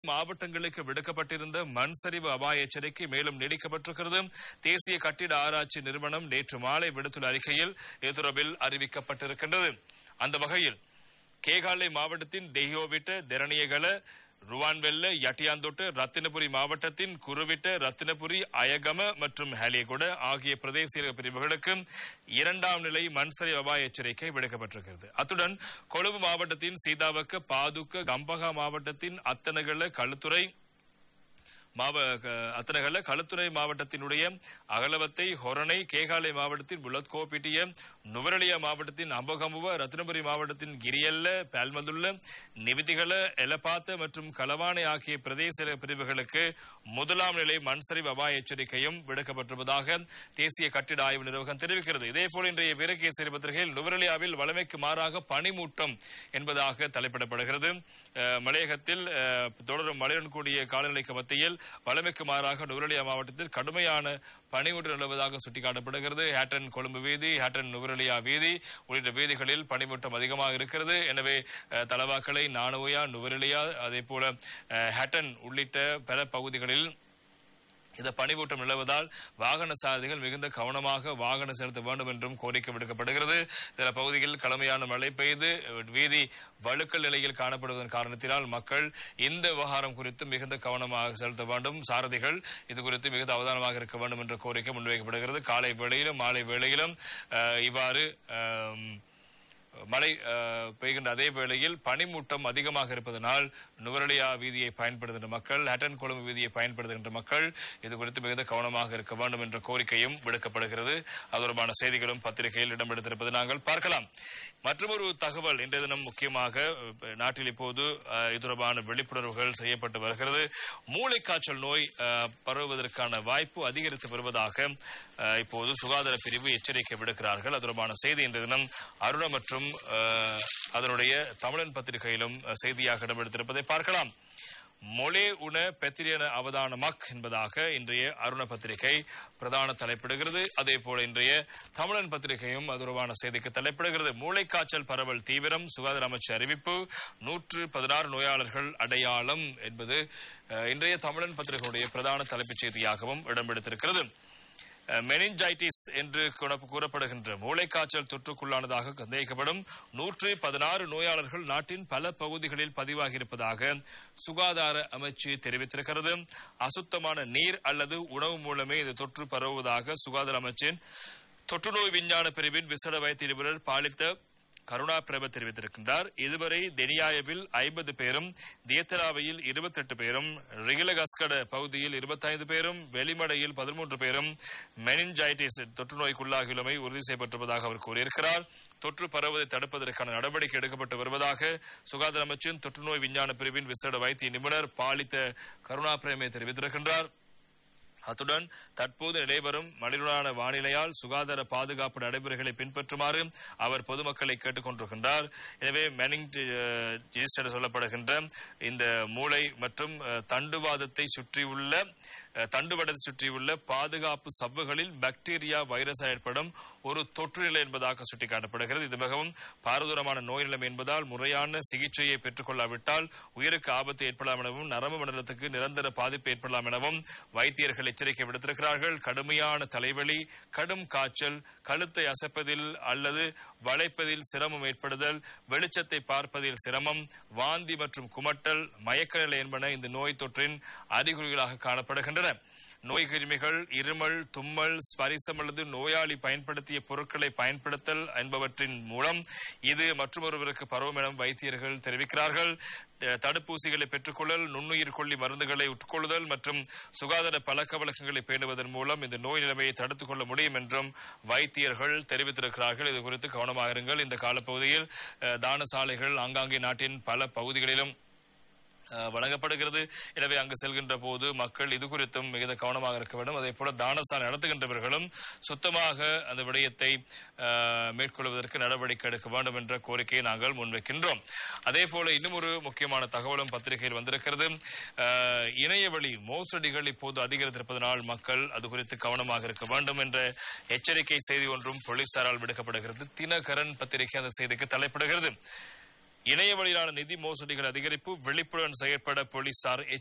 மாவட்டங்களுக்கு விடுக்கப்பட்டிருந்த மண் சரிவு அபாய எச்சரிக்கை மேலும் நீடிக்கப்பட்டிருக்கிறது தேசிய கட்டிட ஆராய்ச்சி நிறுவனம் நேற்று மாலை விடுத்துள்ள அறிக்கையில் இது தொடர்பில் அறிவிக்கப்பட்டிருக்கின்றது அந்த வகையில் கேகாலை மாவட்டத்தின் டெஹியோவிட்ட தெரணியகல ருவான்வெல்ல யட்டியாந்தோட்டு ரத்தினபுரி மாவட்டத்தின் குருவிட்ட ரத்தினபுரி அயகம மற்றும் ஹலியகுட ஆகிய பிரதேச பிரிவுகளுக்கு இரண்டாம் நிலை மண்சரி அபாய எச்சரிக்கை விடுக்கப்பட்டிருக்கிறது அத்துடன் கொழும்பு மாவட்டத்தின் சீதாவக்க பாதுக்க கம்பகா மாவட்டத்தின் அத்தனகல களுத்துறை மாவ க- அத்தனகல்ல களுத்துறை மாவட்டத்தினுடைய அகலவத்தை ஹொரணை கேகாலை மாவட்டத்தின் புலத்கோபிட்டிய நுவரலியா மாவட்டத்தின் அம்பகமுவ ரத்னபுரி மாவட்டத்தின் கிரியல்ல பால்மதுல்ல நிவிதிகள எலப்பாத்த மற்றும் களவானை ஆகிய பிரதேச பிரிவுகளுக்கு முதலாம் நிலை மண்சரிவு அபாய எச்சரிக்கையும் விடுக்கப்பட்டிருப்பதாக தேசிய கட்டிட ஆய்வு நிர்வாகம் தெரிவிக்கிறது இதேபோல் இன்றைய வீரகேசரி பத்திரிகையில் நுவரலியாவில் வளமைக்கு மாறாக பனிமூட்டம் என்பதாக தலைப்பிடப்படுகிறது அஹ், மலையகத்தில் அஹ், தொடரும் மழையுடன் கூடிய காலநிலைக்கு மத்தியில் வளமைக்கு மாறாக நுவரலியா மாவட்டத்தில் கடுமையான பனிமூட்டம் நிலவுவதாக சுட்டிக்காட்டப்படுகிறது ஹேட்டன் கொழும்பு வீதி ஹேட்டன் நுவரலியா வீதி உள்ளிட்ட வீதிகளில் பனிமூட்டம் அதிகமாக இருக்கிறது எனவே அஹ், தலவாக்கலை நானுவையா நுவரலியா அதே போல அஹ், ஹேட்டன் உள்ளிட்ட பல பகுதிகளில் இந்த பனிமூட்டம் நிலவுவதால் வாகன சாரதிகள் மிகுந்த கவனமாக வாகனம் செலுத்த வேண்டும் என்றும் கோரிக்கை விடுக்கப்படுகிறது சில பகுதிகளில் கடுமையான மழை பெய்து வீதி வழுக்கல் நிலையில் காணப்படுவதன் காரணத்தினால் மக்கள் இந்த விவகாரம் குறித்து மிகுந்த கவனமாக செலுத்த வேண்டும் சாரதிகள் இது குறித்து மிகுந்த அவதானமாக இருக்க வேண்டும் என்ற கோரிக்கை முன்வைக்கப்படுகிறது காலை வேளையிலும் மாலை வேளையிலும் அஹ், இவ்வாறு அஹ், மழை அஹ், பெய்கின்ற அதே வேளையில் பனிமூட்டம் அதிகமாக இருப்பதனால் நுவரலியா வீதியை பயன்படுத்துகின்ற மக்கள் ஹட்டன் கொழும்பு வீதியை பயன்படுத்துகின்ற மக்கள் இது குறித்து மிகுந்த கவனமாக இருக்க வேண்டும் என்ற கோரிக்கையும் விடுக்கப்படுகிறது அது தொடர்பான செய்திகளும் பத்திரிகையில் இடம்பெடுத்திருப்பது நாங்கள் பார்க்கலாம் மற்றொரு தகவல் இன்றைய தினம் முக்கியமாக அஹ், நாட்டில் இப்போது அஹ், இது தொடர்பான விழிப்புணர்வுகள் செய்யப்பட்டு வருகிறது மூளைக்காய்ச்சல் நோய் அஹ், பரவுவதற்கான வாய்ப்பு அதிகரித்து வருவதாக அஹ், இப்போது சுகாதார பிரிவு எச்சரிக்கை விடுக்கிறார்கள் அது தொடர்பான செய்தி இன்றைய தினம் அருண மற்றும் அஹ், அதனுடைய தமிழன் பத்திரிகையிலும் அஹ், செய்தியாக இடம்பெடுத்திருப்பதை பார்க்கலாம் மொழே உண பெத்திரியன அவதானமக் என்பதாக இன்றைய அருண பத்திரிகை பிரதான தலைப்பிடுகிறது அதே போல இன்றைய தமிழன் பத்திரிகையும் அது தொடர்பான செய்திக்கு தலைப்பிடுகிறது மூளைக்காய்ச்சல் பரவல் தீவிரம் சுகாதார அமைச்சு அறிவிப்பு நூற்று பதினாறு நோயாளர்கள் அடையாளம் என்பது அஹ், இன்றைய தமிழன் பத்திரிகையுடைய பிரதான தலைப்புச் செய்தியாகவும் இடம்பெடுத்திருக்கிறது மெனிஞ்சைட்டிஸ் என்று கூற- கூறப்படுகின்ற மூளைக்காய்ச்சல் தொற்றுக்குள்ளானதாக சந்தேகிக்கப்படும் நூற்று பதினாறு நோயாளர்கள் நாட்டின் பல பகுதிகளில் பதிவாகியிருப்பதாக சுகாதார அமைச்சு தெரிவித்திருக்கிறது அசுத்தமான நீர் அல்லது உணவு மூலமே இந்த தொற்று பரவுவதாக சுகாதார அமைச்சின் தொற்றுநோய் விஞ்ஞான பிரிவின் விசேட வைத்திய நிபுணர் பாலித்த கருணா பிரப தெரிவித்திருக்கின்றார் இதுவரை தெனியாயவில் ஐம்பது பேரும் தியத்தலாவையில் இருபத்தெட்டு பேரும் ரிகிலகஸ்கட பகுதியில் இருபத்தைந்து பேரும் வெளிமடையில் பதிமூன்று பேரும் மெனிஞ்சைட்டிஸ் தொற்றுநோய்க்குள்ளாகியுள்ளமை உறுதி செய்யப்பட்டிருப்பதாக அவர் கூறியிருக்கிறார் தொற்று பரவுவதை தடுப்பதற்கான நடவடிக்கை எடுக்கப்பட்டு வருவதாக சுகாதார அமைச்சின் தொற்றுநோய் விஞ்ஞான பிரிவின் விசேட வைத்திய நிபுணர் பாலித்த கருணா பிரேமே தெரிவித்திருக்கின்றார் அத்துடன் தற்போது நடைபெறும் மனிதனான வானிலையால் சுகாதார பாதுகாப்பு நடைமுறைகளை பின்பற்றுமாறு அவர் பொதுமக்களை கேட்டுக் கொண்டிருக்கின்றார் எனவே மெனிங்டிஸ் என சொல்லப்படுகின்ற இந்த மூளை மற்றும் அஹ், தண்டுவாதத்தை சுற்றியுள்ள அஹ், தண்டுவடத்தை சுற்றியுள்ள பாதுகாப்பு சவ்வுகளில் பாக்டீரியா வைரஸ் ஏற்படும் ஒரு தொற்று நிலை என்பதாக சுட்டிக்காட்டப்படுகிறது இது மிகவும் பாரதூரமான நோய் நிலைமை என்பதால் முறையான சிகிச்சையை பெற்றுக் கொள்ளாவிட்டால் உயிருக்கு ஆபத்து ஏற்படலாம் எனவும் நரம்பு மண்டலத்துக்கு நிரந்தர பாதிப்பு ஏற்படலாம் எனவும் வைத்தியர்கள் எச்சரிக்கை விடுத்திருக்கிறார்கள் கடுமையான தலைவலி கடும் காய்ச்சல் கழுத்தை அசைப்பதில் அல்லது வளைப்பதில் சிரமம் ஏற்படுதல் வெளிச்சத்தை பார்ப்பதில் சிரமம் வாந்தி மற்றும் குமட்டல் மயக்க நிலை என்பன இந்த நோய் தொற்றின் அறிகுறிகளாக காணப்படுகின்றன நோய் கிருமிகள் இருமல் தும்மல் ஸ்பரிசம் அல்லது நோயாளி பயன்படுத்திய பொருட்களை பயன்படுத்தல் என்பவற்றின் மூலம் இது மற்றொருவருக்கு பரவும் என வைத்தியர்கள் தெரிவிக்கிறார்கள் அஹ், தடுப்பூசிகளை பெற்றுக்கொள்ளல் நுண்ணுயிர் கொல்லி மருந்துகளை உட்கொள்ளுதல் மற்றும் சுகாதார பழக்க வழக்கங்களை பேணுவதன் மூலம் இந்த நோய் நிலைமையை தடுத்துக் கொள்ள முடியும் என்றும் வைத்தியர்கள் தெரிவித்திருக்கிறார்கள் இது குறித்து கவனமாக இருங்கள் இந்த காலப்பகுதியில் அஹ், தான சாலைகள் ஆங்காங்கே நாட்டின் பல பகுதிகளிலும் அஹ், வழங்கப்படுகிறது எனவே அங்கு செல்கின்ற போது மக்கள் இது குறித்தும் மிகுந்த கவனமாக இருக்க வேண்டும் அதே போல தானசாலை நடத்துகின்றவர்களும் சுத்தமாக அந்த விடயத்தை அஹ், மேற்கொள்வதற்கு நடவடிக்கை எடுக்க வேண்டும் என்ற கோரிக்கையை நாங்கள் முன்வைக்கின்றோம் அதே போல இன்னும் ஒரு முக்கியமான தகவலும் பத்திரிகையில் வந்திருக்கிறது அஹ், இணையவழி மோசடிகள் இப்போது அதிகரித்திருப்பதனால் மக்கள் அது குறித்து கவனமாக இருக்க வேண்டும் என்ற எச்சரிக்கை செய்தி ஒன்றும் போலீசாரால் விடுக்கப்படுகிறது தினகரன் பத்திரிகை அந்த செய்திக்கு தலைப்பிடுகிறது இணைய வழியிலான நிதி மோசடிகள் அதிகரிப்பு விழிப்புடன் செயற்பட போலீசார்